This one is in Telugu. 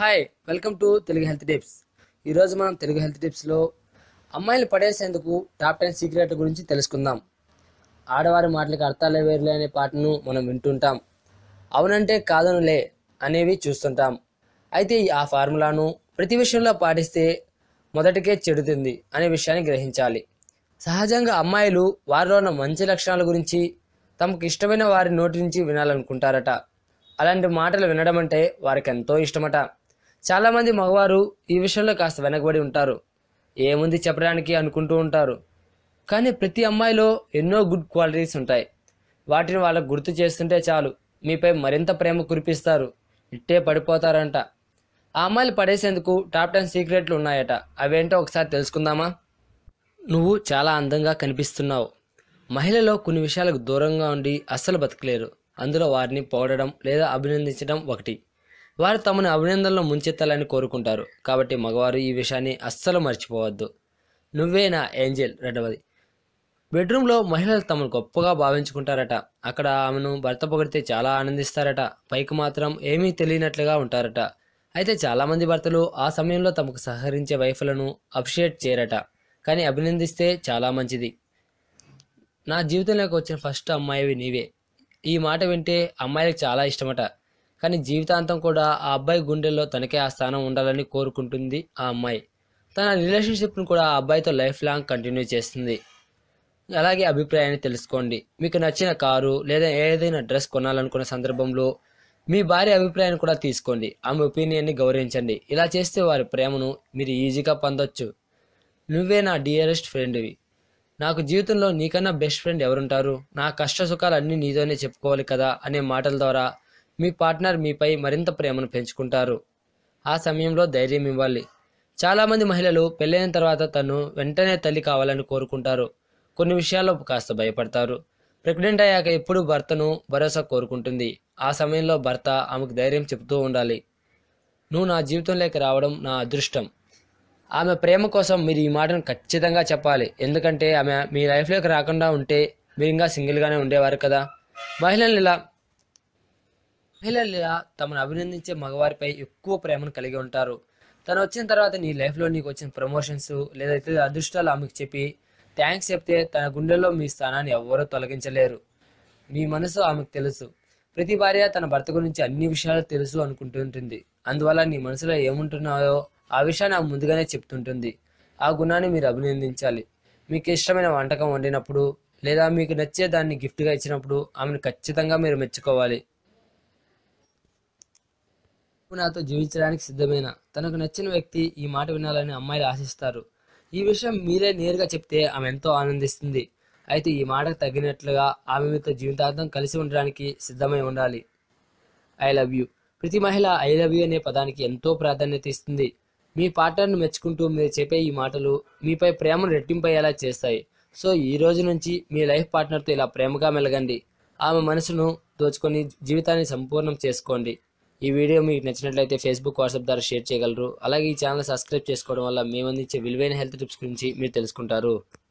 hi welcome to Telugu health tips ఈరోజు మనం తెలుగు హెల్త్ టిప్స్లో అమ్మాయిలు పడేసేందుకు టాప్ టెన్ సీక్రెట్ల గురించి తెలుసుకుందాం ఆడవారి మాటలకు అర్థాలే వేరులే అనే పాటను మనం వింటుంటాం అవునంటే కాదనులే అనేవి చూస్తుంటాం అయితే ఈ ఆ ఫార్ములాను ప్రతి విషయంలో పాటిస్తే మొదటికే చెడుతుంది అనే విషయాన్ని గ్రహించాలి సహజంగా అమ్మాయిలు వారిలో ఉన్న మంచి లక్షణాల గురించి తమకు ఇష్టమైన వారి నోటి నుంచి వినాలనుకుంటారట అలాంటి మాటలు వినడం అంటే వారికి ఎంతో ఇష్టమట చాలామంది మగవారు ఈ విషయంలో కాస్త వెనకబడి ఉంటారు ఏముంది చెప్పడానికి అనుకుంటూ ఉంటారు కానీ ప్రతి అమ్మాయిలో ఎన్నో గుడ్ క్వాలిటీస్ ఉంటాయి వాటిని వాళ్ళకు గుర్తు చేస్తుంటే చాలు మీపై మరింత ప్రేమ కురిపిస్తారు ఇట్టే పడిపోతారంట ఆ అమ్మాయిలు పడేసేందుకు టాప్ టెన్ సీక్రెట్లు ఉన్నాయట అవేంటో ఒకసారి తెలుసుకుందామా నువ్వు చాలా అందంగా కనిపిస్తున్నావు మహిళలో కొన్ని విషయాలకు దూరంగా ఉండి అస్సలు బతకలేరు అందులో వారిని పొగడడం లేదా అభినందించడం ఒకటి వారు తమను అభినందనలో ముంచెత్తాలని కోరుకుంటారు కాబట్టి మగవారు ఈ విషయాన్ని అస్సలు మర్చిపోవద్దు నువ్వే నా ఏంజల్ రెండవది బెడ్రూమ్లో మహిళలు తమను గొప్పగా భావించుకుంటారట అక్కడ ఆమెను భర్త పొగిడితే చాలా ఆనందిస్తారట పైకి మాత్రం ఏమీ తెలియనట్లుగా ఉంటారట అయితే చాలామంది భర్తలు ఆ సమయంలో తమకు సహకరించే వైఫ్లను అప్రిషియేట్ చేయరట కానీ అభినందిస్తే చాలా మంచిది నా జీవితంలోకి వచ్చిన ఫస్ట్ అమ్మాయివి నీవే ఈ మాట వింటే అమ్మాయిలకు చాలా ఇష్టమట కానీ జీవితాంతం కూడా ఆ అబ్బాయి గుండెల్లో తనకే ఆ స్థానం ఉండాలని కోరుకుంటుంది ఆ అమ్మాయి తన రిలేషన్షిప్ను కూడా ఆ అబ్బాయితో లైఫ్ లాంగ్ కంటిన్యూ చేస్తుంది అలాగే అభిప్రాయాన్ని తెలుసుకోండి మీకు నచ్చిన కారు లేదా ఏదైనా డ్రెస్ కొనాలనుకున్న సందర్భంలో మీ భార్య అభిప్రాయాన్ని కూడా తీసుకోండి ఆమె ఒపీనియన్ని గౌరవించండి ఇలా చేస్తే వారి ప్రేమను మీరు ఈజీగా పొందొచ్చు నువ్వే నా డియరెస్ట్ ఫ్రెండ్వి నాకు జీవితంలో నీకన్నా బెస్ట్ ఫ్రెండ్ ఎవరుంటారు నా కష్ట సుఖాలన్నీ నీతోనే చెప్పుకోవాలి కదా అనే మాటల ద్వారా మీ పార్ట్నర్ మీపై మరింత ప్రేమను పెంచుకుంటారు ఆ సమయంలో ధైర్యం ఇవ్వాలి చాలామంది మహిళలు పెళ్ళైన తర్వాత తను వెంటనే తల్లి కావాలని కోరుకుంటారు కొన్ని విషయాల్లో కాస్త భయపడతారు ప్రెగ్నెంట్ అయ్యాక ఎప్పుడు భర్తను భరోసా కోరుకుంటుంది ఆ సమయంలో భర్త ఆమెకు ధైర్యం చెబుతూ ఉండాలి నువ్వు నా జీవితంలోకి రావడం నా అదృష్టం ఆమె ప్రేమ కోసం మీరు ఈ మాటను ఖచ్చితంగా చెప్పాలి ఎందుకంటే ఆమె మీ లైఫ్లోకి రాకుండా ఉంటే మీరు ఇంకా సింగిల్గానే ఉండేవారు కదా మహిళలు ఇలా మహిళలు ఇలా తమను అభినందించే మగవారిపై ఎక్కువ ప్రేమను కలిగి ఉంటారు తను వచ్చిన తర్వాత నీ లైఫ్లో నీకు వచ్చిన ప్రమోషన్స్ లేదా ఇతర అదృష్టాలు ఆమెకు చెప్పి థ్యాంక్స్ చెప్తే తన గుండెల్లో మీ స్థానాన్ని ఎవ్వరూ తొలగించలేరు మీ మనసు ఆమెకు తెలుసు ప్రతి భార్య తన భర్త గురించి అన్ని విషయాలు తెలుసు అనుకుంటుంటుంది అందువల్ల నీ మనసులో ఏముంటున్నాయో ఆ విషయాన్ని ఆమె ముందుగానే చెప్తుంటుంది ఆ గుణాన్ని మీరు అభినందించాలి మీకు ఇష్టమైన వంటకం వండినప్పుడు లేదా మీకు నచ్చే దాన్ని గిఫ్ట్గా ఇచ్చినప్పుడు ఆమెను ఖచ్చితంగా మీరు మెచ్చుకోవాలి నువ్వు నాతో జీవించడానికి సిద్ధమైన తనకు నచ్చిన వ్యక్తి ఈ మాట వినాలని అమ్మాయిలు ఆశిస్తారు ఈ విషయం మీరే నేరుగా చెప్తే ఆమె ఎంతో ఆనందిస్తుంది అయితే ఈ మాటకు తగినట్లుగా ఆమె మీతో జీవితాంతం కలిసి ఉండడానికి సిద్ధమై ఉండాలి ఐ లవ్ యూ ప్రతి మహిళ ఐ లవ్ యూ అనే పదానికి ఎంతో ప్రాధాన్యత ఇస్తుంది మీ పార్ట్నర్ను మెచ్చుకుంటూ మీరు చెప్పే ఈ మాటలు మీపై ప్రేమను రెట్టింపయ్యేలా చేస్తాయి సో ఈ రోజు నుంచి మీ లైఫ్ పార్ట్నర్తో ఇలా ప్రేమగా మెలగండి ఆమె మనసును దోచుకొని జీవితాన్ని సంపూర్ణం చేసుకోండి ఈ వీడియో మీకు నచ్చినట్లయితే ఫేస్బుక్ వాట్సాప్ ద్వారా షేర్ చేయగలరు అలాగే ఈ ఛానల్ సబ్స్క్రైబ్ చేసుకోవడం వల్ల మేము అందించే విలువైన హెల్త్ టిప్స్ గురించి మీరు తెలుసుకుంటారు